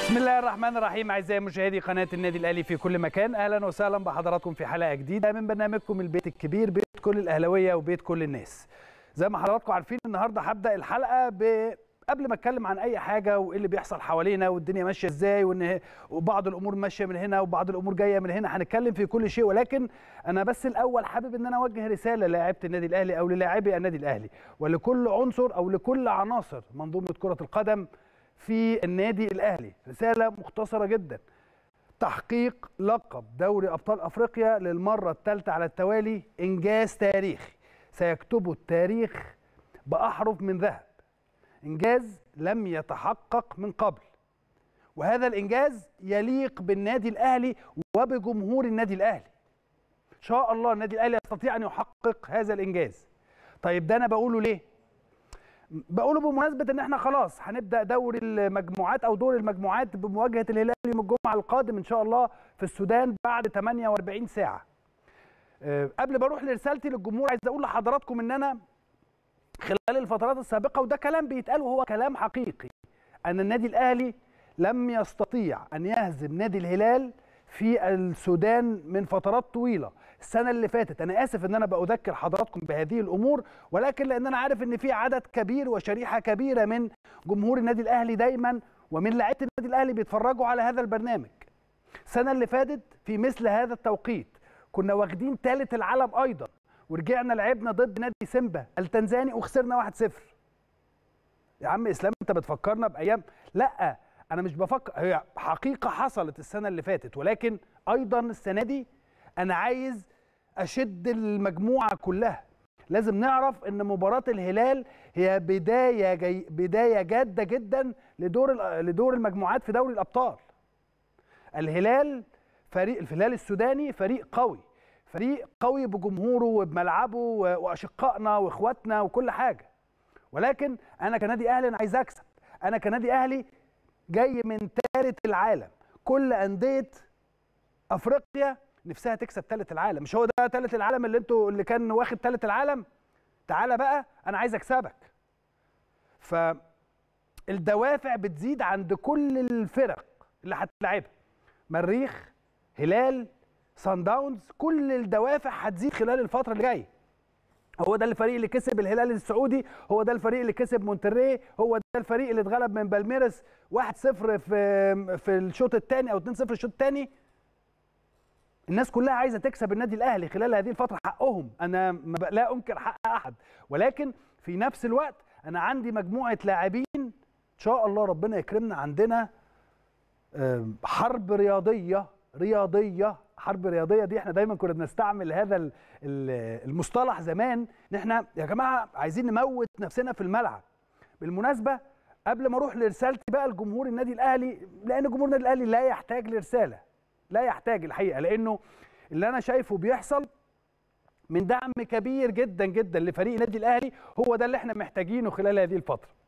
بسم الله الرحمن الرحيم اعزائي مشاهدي قناه النادي الاهلي في كل مكان اهلا وسهلا بحضراتكم في حلقه جديده من برنامجكم البيت الكبير بيت كل الاهلاويه وبيت كل الناس زي ما حضراتكم عارفين النهارده هبدا الحلقه ب قبل ما اتكلم عن اي حاجه وايه اللي بيحصل حوالينا والدنيا ماشيه ازاي وان وبعض الامور ماشيه من هنا وبعض الامور جايه من هنا هنتكلم في كل شيء ولكن انا بس الاول حابب ان انا اوجه رساله للاعيبه النادي الاهلي او للاعبي النادي الاهلي ولكل عنصر او لكل عناصر منظومه كره القدم في النادي الاهلي رساله مختصره جدا تحقيق لقب دوري ابطال افريقيا للمره الثالثه على التوالي انجاز تاريخي سيكتبه التاريخ باحرف من ذهب انجاز لم يتحقق من قبل وهذا الانجاز يليق بالنادي الاهلي وبجمهور النادي الاهلي ان شاء الله النادي الاهلي يستطيع ان يحقق هذا الانجاز طيب ده انا بقوله ليه بقوله بمناسبه ان احنا خلاص هنبدا دوري المجموعات او دور المجموعات بمواجهه الهلال يوم الجمعه القادم ان شاء الله في السودان بعد 48 ساعه أه قبل ما اروح لرسالتي للجمهور عايز اقول لحضراتكم ان انا خلال الفترات السابقه وده كلام بيتقال وهو كلام حقيقي ان النادي الاهلي لم يستطيع ان يهزم نادي الهلال في السودان من فترات طويله السنه اللي فاتت انا اسف ان انا باذكر حضراتكم بهذه الامور ولكن لان انا عارف ان في عدد كبير وشريحه كبيره من جمهور النادي الاهلي دايما ومن لعيبه النادي الاهلي بيتفرجوا على هذا البرنامج السنه اللي فاتت في مثل هذا التوقيت كنا واخدين ثالث العالم ايضا ورجعنا لعبنا ضد نادي سيمبا التنزاني وخسرنا 1-0 يا عم اسلام انت بتفكرنا بايام لا انا مش بفكر هي حقيقه حصلت السنه اللي فاتت ولكن ايضا السنه دي انا عايز اشد المجموعه كلها لازم نعرف ان مباراه الهلال هي بدايه جي بدايه جاده جدا لدور لدور المجموعات في دوري الابطال الهلال فريق الهلال السوداني فريق قوي فريق قوي بجمهوره وبملعبه واشقائنا واخواتنا وكل حاجه ولكن انا كنادي اهلي انا عايز اكسب انا كنادي اهلي جاي من ثالث العالم كل انديه افريقيا نفسها تكسب ثالث العالم مش هو ده ثالث العالم اللي انتوا اللي كان واخد ثالث العالم تعالى بقى انا عايز اكسبك فالدوافع بتزيد عند كل الفرق اللي هتلعبها مريخ هلال سان داونز كل الدوافع هتزيد خلال الفتره اللي جايه هو ده الفريق اللي كسب الهلال السعودي هو ده الفريق اللي كسب مونتري هو ده الفريق اللي اتغلب من بالميرس 1-0 في في الشوط الثاني او 2-0 الشوط الثاني الناس كلها عايزه تكسب النادي الاهلي خلال هذه الفتره حقهم انا لا انكر حق احد ولكن في نفس الوقت انا عندي مجموعه لاعبين ان شاء الله ربنا يكرمنا عندنا حرب رياضيه رياضيه حرب رياضيه دي احنا دايما كنا بنستعمل هذا المصطلح زمان ان احنا يا جماعه عايزين نموت نفسنا في الملعب بالمناسبه قبل ما اروح لرسالتي بقى لجمهور النادي الاهلي لان جمهور النادي الاهلي لا يحتاج لرساله لا يحتاج الحقيقه لانه اللي انا شايفه بيحصل من دعم كبير جدا جدا لفريق النادي الاهلي هو ده اللي احنا محتاجينه خلال هذه الفتره